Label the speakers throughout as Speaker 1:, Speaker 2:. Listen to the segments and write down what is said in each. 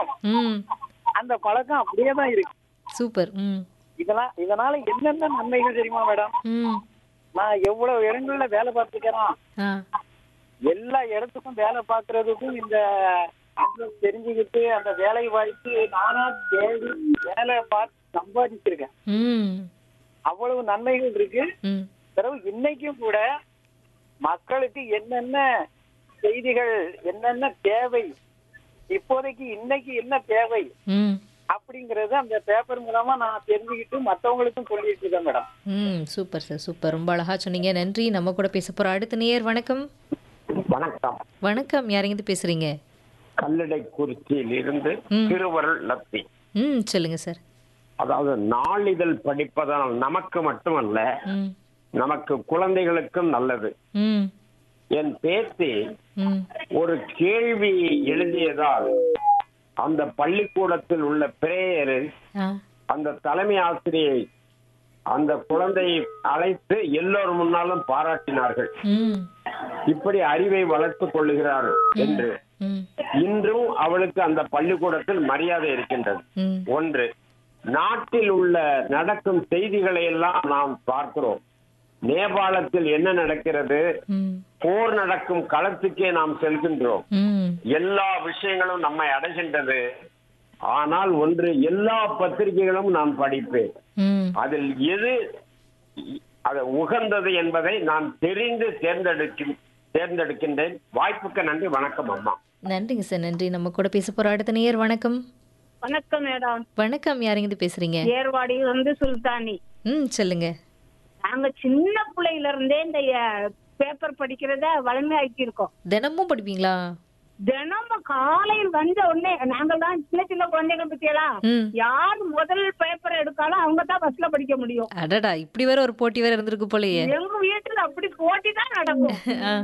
Speaker 1: பழக்கம்
Speaker 2: ம்
Speaker 1: அந்த பழக்கம் அப்படியே தான் இருக்கு
Speaker 2: சூப்பர் ம்
Speaker 1: இதெல்லாம் இதனால என்னென்ன நன்மைகள் தெரியுமா மேடம்
Speaker 2: ம்
Speaker 1: நான் எவ்வளவு இடங்கள்ல வேலை பார்த்துக்கிறேன்
Speaker 2: ஆ
Speaker 1: எல்லா இடத்துக்கும் வேலை பார்க்கறதுக்கும் இந்த business தெரிஞ்சுக்கிட்டு அந்த வேலை வாய்ப்பு நானா தேடி வேலை பார்த்து சம்பாதிச்சிருக்கேன்
Speaker 2: ம்
Speaker 1: அவ்வளவு நன்மைகள் இருக்கு
Speaker 2: ம்
Speaker 1: பிறகு இன்னைக்கும் கூட மக்களுக்கு என்னென்ன செய்திகள் என்னென்ன தேவை இப்போதைக்கு இன்னைக்கு என்ன தேவை
Speaker 2: ம்
Speaker 1: அப்படிங்கறது அந்த பேப்பர் மூலமா நான் தெரிஞ்சுக்கிட்டு மத்தவங்களுக்கும் சொல்லிட்டு இருக்கேன் மேடம்
Speaker 2: ம் சூப்பர் சார் சூப்பர் ரொம்ப அழகா சொன்னீங்க நன்றி நம்ம கூட பேச போறோம் அடுத்த நேயர் வணக்கம்
Speaker 3: வணக்கம்
Speaker 2: வணக்கம் யாரெங்கிருந்து பேசுறீங்க
Speaker 3: கல்லடை குறிச்சியில் இருந்து
Speaker 2: ம்.
Speaker 3: திருவருள் லத்தி
Speaker 2: ம் சொல்லுங்க சார்
Speaker 3: அதாவது நாளிதழ் படிப்பதால் நமக்கு மட்டுமல்ல
Speaker 2: ம்
Speaker 3: நமக்கு குழந்தைகளுக்கும் நல்லது
Speaker 2: ம்
Speaker 3: என் பேத்தி
Speaker 2: ம்
Speaker 3: ஒரு கேள்வி எழுதியதால் அந்த பள்ளிக்கூடத்தில் உள்ள பிரேயரு
Speaker 2: ஆ
Speaker 3: அந்த தலைமை ஆசிரியை அந்த குழந்தையை அழைத்து எல்லோர் முன்னாலும் பாராட்டினார்கள்
Speaker 2: ம்
Speaker 3: இப்படி அறிவை வளர்த்துக் கொள்ளுகிறார் என்று
Speaker 2: ம்
Speaker 3: இன்றும் அவளுக்கு அந்த பள்ளிக்கூடத்தில் மரியாதை இருக்கின்றது
Speaker 2: ம்
Speaker 3: ஒன்று நாட்டில் உள்ள நடக்கும் செய்திகளை எல்லாம் நாம் பார்க்கிறோம் நேபாளத்தில் என்ன நடக்கிறது
Speaker 2: ம்
Speaker 3: போர் நடக்கும் களத்துக்கே நாம் செல்கின்றோம்
Speaker 2: ம்
Speaker 3: எல்லா விஷயங்களும் நம்மை அடைகின்றது ஆனால் ஒன்று எல்லா பத்திரிகைகளும் நான் படிப்பேன்
Speaker 2: ம்
Speaker 3: அதில் எது அது உகந்தது என்பதை நான் தெரிந்து தேர்ந்தெடுக்கும் தேர்ந்தெடுக்கின்றேன் வாய்ப்புக்கு நன்றி வணக்கம் அம்மா
Speaker 2: நன்றிங்க சார் நன்றி நம்ம கூட பேச போறோம் அடுத்த நேயர் வணக்கம்
Speaker 4: வணக்கம் மேடம்
Speaker 2: வணக்கம் யாரெங்கிருந்து பேசுறீங்க
Speaker 4: ஏர்வாடி வந்து சுல்தானி
Speaker 2: ம் சொல்லுங்க
Speaker 4: நாங்க சின்ன பிள்ளையில இருந்தே இந்த பேப்பர் படிக்கிறத வளமையாக்கி இருக்கோம்
Speaker 2: தினமும் படிப்பீங்களா
Speaker 4: தினமும் காலையில் வந்த உடனே நாங்கள் தான் சின்ன சின்ன குழந்தைங்க பத்தியெல்லாம்
Speaker 2: ம்
Speaker 4: யார் முதல் பேப்பர் எடுக்காலும் அவங்க தான் பஸ்ல படிக்க முடியும்
Speaker 2: அடடா இப்படி வேற ஒரு போட்டி வேற இருந்திருக்கு போலயே
Speaker 4: எங்க வீட்டுல அப்படி போட்டி தான் நடக்கும்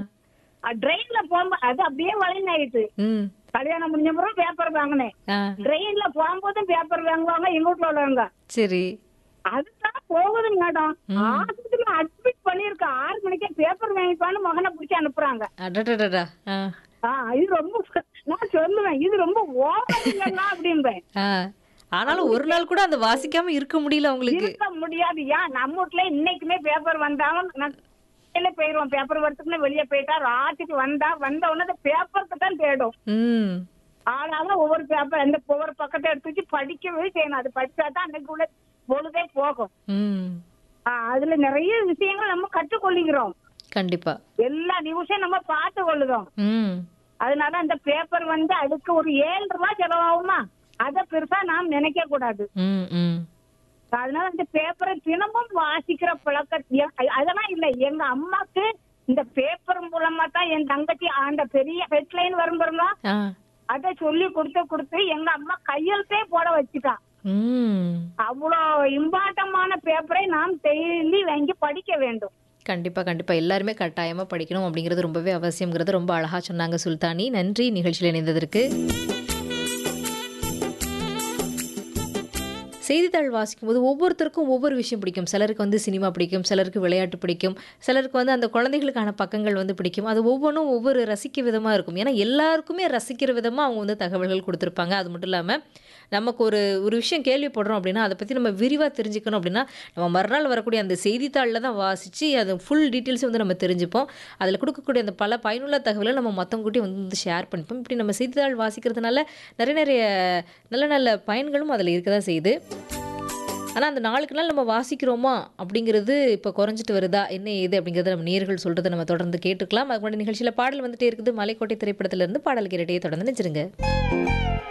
Speaker 2: ஆ
Speaker 4: ட்ரெயின்ல போகும்போது அது அப்படியே வளர்ந்தாயிட்டு
Speaker 2: ம்
Speaker 4: கல்யாணம் முடிஞ்ச பிறகு பேப்பர் வாங்கினேன்
Speaker 2: ஆ
Speaker 4: ட்ரெயின்ல போகும்போதும் பேப்பர் வாங்குவாங்க எங்க வீட்டுல உள்ளவங்க
Speaker 2: சரி
Speaker 4: அதுதான் போகுது மேடம் ஆஸ்பத்திரியில அட்மிட் பண்ணிருக்க ஆறு மணிக்கே பேப்பர் வாங்கிப்பான்னு மகனை பிடிச்சி அனுப்புறாங்க
Speaker 2: அடடடடா ஆ
Speaker 4: ஆ, இது ரொம்ப நான் சொல்லுவேன் இது ரொம்ப ஓவர் இல்லைன்னா அப்படிம்பேன்
Speaker 2: ஆ ஆனாலும் ஒரு நாள் கூட அந்த வாசிக்காம இருக்க முடியல உங்களுக்கு
Speaker 4: இருக்க முடியாது ஏன் நம்ம வீட்டுல இன்னைக்குமே பேப்பர் வந்தாலும் நான் வெளியில போயிருவோம் பேப்பர் வரத்துக்குன்னு வெளியே போயிட்டா ராத்திரிக்கு வந்தா வந்த உடனே பேப்பருக்கு தான் தேடும்
Speaker 2: ம்
Speaker 4: ஆனாலும் ஒவ்வொரு பேப்பர் அந்த ஒவ்வொரு பக்கத்தை எடுத்து வச்சு படிக்கவே செய்யணும் அது படிச்சா தான் அன்னைக்கு உள்ள பொழுதே போகும்
Speaker 2: ம்
Speaker 4: ஆ, அதுல நிறைய விஷயங்கள் நம்ம கற்றுக்கொள்ளுகிறோம்
Speaker 2: கண்டிப்பா
Speaker 4: எல்லா நியூஸையும் நம்ம பார்த்து கொள்ளுதோம்
Speaker 2: ம்
Speaker 4: அதனால அந்த பேப்பர் வந்து அதுக்கு ஒரு ஏழு ரூபாய் செலவாகுமா அத பெருசா நாம் நினைக்க கூடாது
Speaker 2: ம் ம்
Speaker 4: அதனால அந்த பேப்பரை தினமும் வாசிக்கிற பழக்க அதெல்லாம் இல்ல எங்க அம்மாக்கு இந்த பேப்பர் மூலமா தான் என் தங்கச்சி அந்த பெரிய ஹெட்லைன் வரும் பாருங்க
Speaker 2: ஆ
Speaker 4: அதை சொல்லி கொடுத்து கொடுத்து எங்க அம்மா கையெழுத்தே போட வச்சுட்டான்
Speaker 2: ம்
Speaker 4: அவ்வளோ இம்பார்ட்டமான பேப்பரை நாம் டெய்லி வாங்கி படிக்க வேண்டும்
Speaker 2: கண்டிப்பா கண்டிப்பா எல்லாருமே கட்டாயமா படிக்கணும் அப்படிங்கிறது ரொம்பவே அவசியம்ங்கிறது ரொம்ப அழகா சொன்னாங்க சுல்தானி நன்றி நிகழ்ச்சியில் இணைந்ததற்கு செய்தித்தாள் வாசிக்கும் போது ஒவ்வொருத்தருக்கும் ஒவ்வொரு விஷயம் பிடிக்கும் சிலருக்கு வந்து சினிமா பிடிக்கும் சிலருக்கு விளையாட்டு பிடிக்கும் சிலருக்கு வந்து அந்த குழந்தைகளுக்கான பக்கங்கள் வந்து பிடிக்கும் அது ஒவ்வொன்றும் ஒவ்வொரு ரசிக்க விதமாக இருக்கும் ஏன்னா எல்லாருக்குமே ரசிக்கிற விதமாக அவங்க வந்து தகவல்கள் கொடுத்துருப்பாங்க அது மட்டும் இல்லாமல் நமக்கு ஒரு ஒரு விஷயம் கேள்விப்படுறோம் அப்படின்னா அதை பற்றி நம்ம விரிவாக தெரிஞ்சுக்கணும் அப்படின்னா நம்ம மறுநாள் வரக்கூடிய அந்த செய்தித்தாளில் தான் வாசித்து அது ஃபுல் டீட்டெயில்ஸை வந்து நம்ம தெரிஞ்சுப்போம் அதில் கொடுக்கக்கூடிய அந்த பல பயனுள்ள தகவலை நம்ம மற்றவங்க கூட்டி வந்து ஷேர் பண்ணிப்போம் இப்படி நம்ம செய்தித்தாள் வாசிக்கிறதுனால நிறைய நிறைய நல்ல நல்ல பயன்களும் அதில் இருக்க தான் செய்யுது ஆனால் அந்த நாளுக்கு நாள் நம்ம வாசிக்கிறோமா அப்படிங்கிறது இப்போ குறைஞ்சிட்டு வருதா என்ன ஏது அப்படிங்கிறத நம்ம நேர்கள் சொல்கிறத நம்ம தொடர்ந்து கேட்டுக்கலாம் அதுக்கு முன்னாடி நிகழ்ச்சியில் பாடல் வந்துட்டே இருக்குது மலைக்கோட்டை திரைப்படத்திலிருந்து பாடல் கேட்டுட்டே தொடர்ந்து நினைச்சிருங்க